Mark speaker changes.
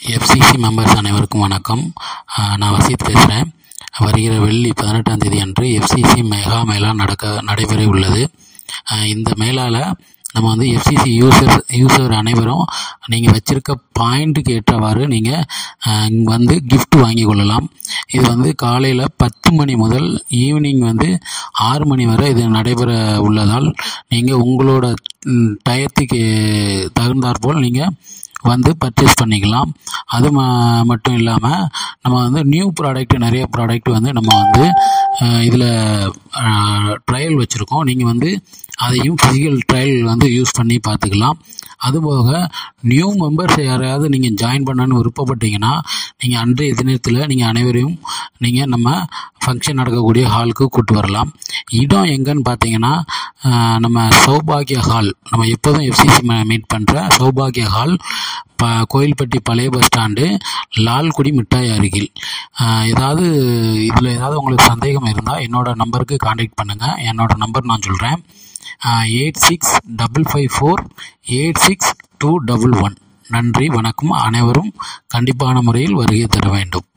Speaker 1: FCC members அனைவருக்கும் வணக்கம் நான் வசீத் பேசுகிறேன் வருகிற வெள்ளி பதினெட்டாம் தேதி அன்று எஃப்சிசி மெகா மேளா நடக்க நடைபெற உள்ளது இந்த மேளாவில் நம்ம வந்து எஃப்சிசி யூசர் யூசர் அனைவரும் நீங்கள் வச்சுருக்க பாயிண்ட்டுக்கு ஏற்றவாறு நீங்கள் வந்து கிஃப்ட் வாங்கி கொள்ளலாம் இது வந்து காலையில் பத்து மணி முதல் ஈவினிங் வந்து ஆறு மணி வரை இது நடைபெற உள்ளதால் நீங்கள் உங்களோட டயத்துக்கு தகுந்தாற்போல் நீங்கள் வந்து பர்ச்சேஸ் பண்ணிக்கலாம் அது ம மட்டும் இல்லாமல் நம்ம வந்து நியூ ப்ராடக்ட் நிறைய ப்ராடக்ட் வந்து நம்ம வந்து இதில் ட்ரையல் வச்சுருக்கோம் நீங்கள் வந்து அதையும் ஃபிசிக்கல் ட்ரையல் வந்து யூஸ் பண்ணி பார்த்துக்கலாம் அதுபோக நியூ மெம்பர்ஸ் யாரையாவது நீங்கள் ஜாயின் பண்ணணும்னு விருப்பப்பட்டீங்கன்னா நீங்கள் அன்றைய தினத்தில் நீங்கள் அனைவரையும் நீங்கள் நம்ம ஃபங்க்ஷன் நடக்கக்கூடிய ஹாலுக்கு கூட்டு வரலாம் இடம் எங்கன்னு பார்த்தீங்கன்னா நம்ம சௌபாகிய ஹால் நம்ம எப்போதும் எஃப்சிசி மீட் பண்ணுற சௌபாகிய ஹால் ப கோயில்பட்டி பழைய பஸ் ஸ்டாண்டு லால்குடி மிட்டாய் அருகில் ஏதாவது இதில் ஏதாவது உங்களுக்கு சந்தேகம் இருந்தால் என்னோடய நம்பருக்கு காண்டாக்ட் பண்ணுங்கள் என்னோடய நம்பர் நான் சொல்கிறேன் eight six double five four eight six two double one நன்றி வணக்கம் அனைவரும் கண்டிப்பான முறையில் வருகை தர வேண்டும்